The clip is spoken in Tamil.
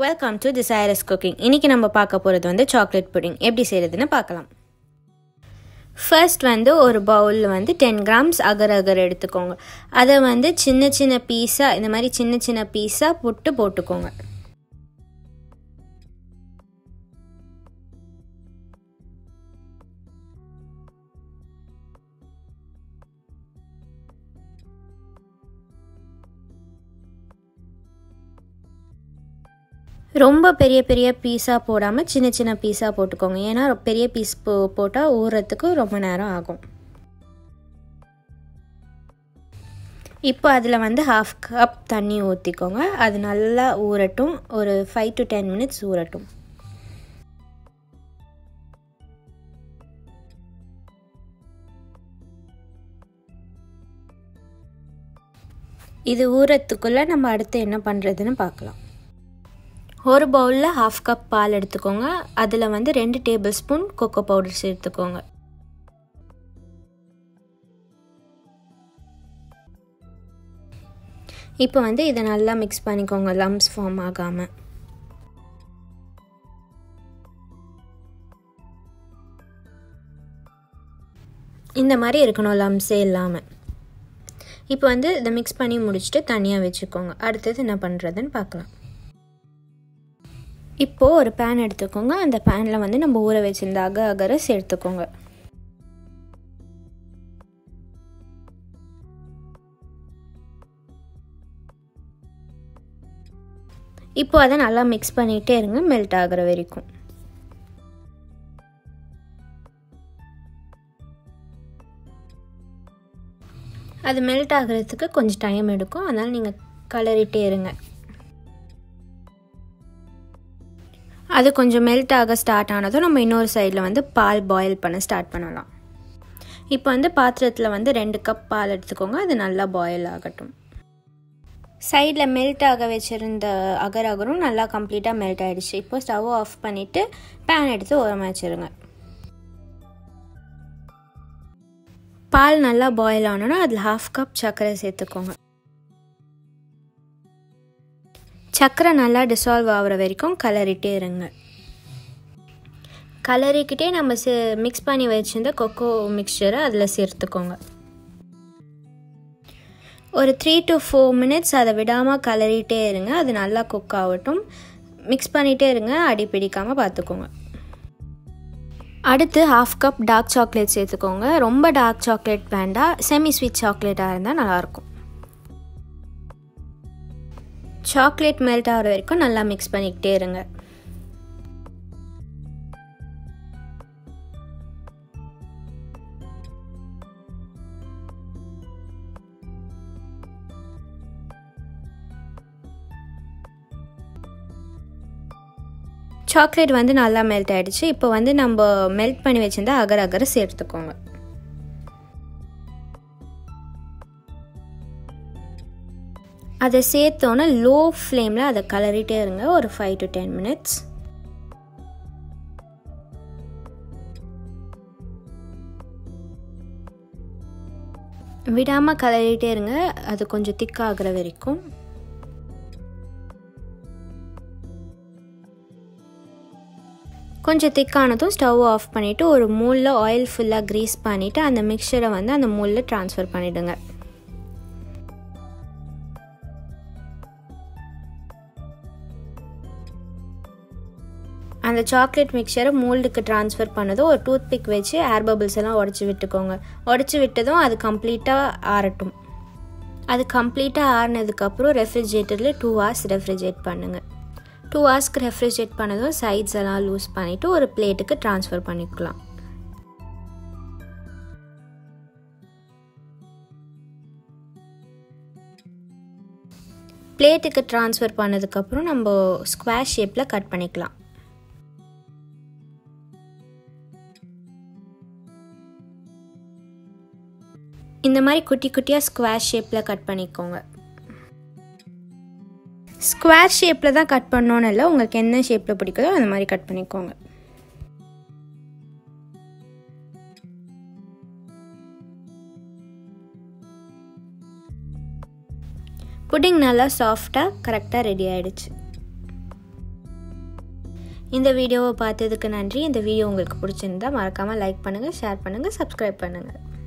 வெல்கம் டு டிசைரஸ் குக்கிங் இன்றைக்கி நம்ம பார்க்க போகிறது வந்து சாக்லேட் புடிங் எப்படி செய்கிறதுன்னு பார்க்கலாம் ஃபர்ஸ்ட் வந்து ஒரு பவுலில் வந்து டென் கிராம்ஸ் அகர் அகர் எடுத்துக்கோங்க அதை வந்து சின்ன சின்ன பீஸாக இந்த மாதிரி சின்ன சின்ன பீஸாக புட்டு போட்டுக்கோங்க ரொம்ப பெரிய பெரிய பீஸாக போடாமல் சின்ன சின்ன பீஸாக போட்டுக்கோங்க ஏன்னா பெரிய பீஸ் போ போட்டால் ஊறுறதுக்கு ரொம்ப நேரம் ஆகும் இப்போ அதில் வந்து ஹாஃப் கப் தண்ணி ஊற்றிக்கோங்க அது நல்லா ஊறட்டும் ஒரு ஃபைவ் டு டென் மினிட்ஸ் ஊறட்டும் இது ஊறத்துக்குள்ளே நம்ம அடுத்து என்ன பண்ணுறதுன்னு பார்க்கலாம் ஒரு பவுலில் ஹாஃப் கப் பால் எடுத்துக்கோங்க அதில் வந்து ரெண்டு டேபிள் ஸ்பூன் கொக்கோ பவுடர் சேர்த்துக்கோங்க இப்போ வந்து இதை நல்லா மிக்ஸ் பண்ணிக்கோங்க லம்ஸ் ஃபார்ம் ஆகாமல் இந்த மாதிரி இருக்கணும் லம்ஸே இல்லாமல் இப்போ வந்து இதை மிக்ஸ் பண்ணி முடிச்சுட்டு தனியாக வச்சுக்கோங்க அடுத்தது என்ன பண்ணுறதுன்னு பார்க்கலாம் இப்போது ஒரு பேன் எடுத்துக்கோங்க அந்த பேனில் வந்து நம்ம ஊற வச்சிருந்த அக அகரை சேர்த்துக்கோங்க இப்போ அதை நல்லா மிக்ஸ் பண்ணிகிட்டே இருங்க மெல்ட் ஆகிற வரைக்கும் அது மெல்ட் ஆகிறதுக்கு கொஞ்சம் டைம் எடுக்கும் அதனால் நீங்கள் கலரிட்டே இருங்க அது கொஞ்சம் மெல்ட் ஆக ஸ்டார்ட் ஆனதும் நம்ம இன்னொரு சைடில் வந்து பால் பாயில் பண்ண ஸ்டார்ட் பண்ணலாம் இப்போ வந்து பாத்திரத்தில் வந்து ரெண்டு கப் பால் எடுத்துக்கோங்க அது நல்லா பாயில் ஆகட்டும் சைடில் மெல்ட் ஆக வச்சுருந்த அகர் அகரும் நல்லா கம்ப்ளீட்டாக மெல்ட் ஆகிடுச்சு இப்போ ஸ்டவ் ஆஃப் பண்ணிவிட்டு பேன் எடுத்து ஓரமாக வச்சுருங்க பால் நல்லா பாயில் ஆனோன்னா அதில் ஹாஃப் கப் சர்க்கரை சேர்த்துக்கோங்க சர்க்கரை நல்லா டிசால்வ் ஆகிற வரைக்கும் கலரிட்டே இருங்க கலரிக்கிட்டே நம்ம சே மிக்ஸ் பண்ணி வச்சுருந்த கொக்கோ மிக்சரை அதில் சேர்த்துக்கோங்க ஒரு த்ரீ டு ஃபோர் மினிட்ஸ் அதை விடாமல் கலரிட்டே இருங்க அது நல்லா குக் ஆகட்டும் மிக்ஸ் பண்ணிகிட்டே இருங்க அடி பிடிக்காமல் பார்த்துக்கோங்க அடுத்து ஹாஃப் கப் டார்க் சாக்லேட் சேர்த்துக்கோங்க ரொம்ப டார்க் சாக்லேட் வேண்டாம் செமி ஸ்வீட் சாக்லேட்டாக இருந்தால் நல்லாயிருக்கும் சாக்லேட் மெல்ட் ஆகிற வரைக்கும் நல்லா மிக்ஸ் பண்ணிக்கிட்டே இருங்க சாக்லேட் வந்து நல்லா மெல்ட் ஆகிடுச்சு இப்போ வந்து நம்ம மெல்ட் பண்ணி வச்சுருந்தா அகர் அகர சேர்த்துக்கோங்க அதை சேர்த்தோன்னே லோ ஃப்ளேமில் அதை கலரிட்டே இருங்க ஒரு ஃபைவ் டு டென் மினிட்ஸ் விடாமல் கலரிட்டே இருங்க அது கொஞ்சம் திக்காகிற வரைக்கும் கொஞ்சம் திக்கானதும் ஸ்டவ் ஆஃப் பண்ணிவிட்டு ஒரு மூலில் ஆயில் ஃபுல்லாக க்ரீஸ் பண்ணிவிட்டு அந்த மிக்சரை வந்து அந்த மூலில் ட்ரான்ஸ்ஃபர் பண்ணிவிடுங்க அந்த சாக்லேட் மிக்சரை மோல்டுக்கு ட்ரான்ஸ்ஃபர் பண்ணதும் ஒரு டூத் பிக் வச்சு ஏர் பபிள்ஸ் எல்லாம் உடச்சி விட்டுக்கோங்க உடச்சி விட்டதும் அது கம்ப்ளீட்டாக ஆறட்டும் அது கம்ப்ளீட்டாக ஆறினதுக்கப்புறம் ரெஃப்ரிஜரேட்டரில் டூ ஹவர்ஸ் ரெஃப்ரிஜரேட் பண்ணுங்கள் டூ ஹவர்ஸ்க்கு ரெஃப்ரிஜரேட் பண்ணதும் சைட்ஸ் எல்லாம் லூஸ் பண்ணிவிட்டு ஒரு பிளேட்டுக்கு ட்ரான்ஸ்ஃபர் பண்ணிக்கலாம் பிளேட்டுக்கு ட்ரான்ஸ்ஃபர் பண்ணதுக்கப்புறம் நம்ம ஸ்கொயர் ஷேப்பில் கட் பண்ணிக்கலாம் இந்த மாதிரி குட்டி குட்டியாக ஸ்கொயர் ஷேப்பில் கட் பண்ணிக்கோங்க ஸ்கொயர் ஷேப்பில் தான் கட் பண்ணோன்னு இல்லை உங்களுக்கு என்ன ஷேப்பில் பிடிக்குதோ அந்த மாதிரி கட் பண்ணிக்கோங்க புட்டிங் நல்லா சாஃப்டாக கரெக்டாக ரெடி ஆகிடுச்சு இந்த வீடியோவை பார்த்ததுக்கு நன்றி இந்த வீடியோ உங்களுக்கு பிடிச்சிருந்தா மறக்காமல் லைக் பண்ணுங்கள் ஷேர் பண்ணுங்கள் சப்ஸ்கிரைப் பண்ணுங்கள்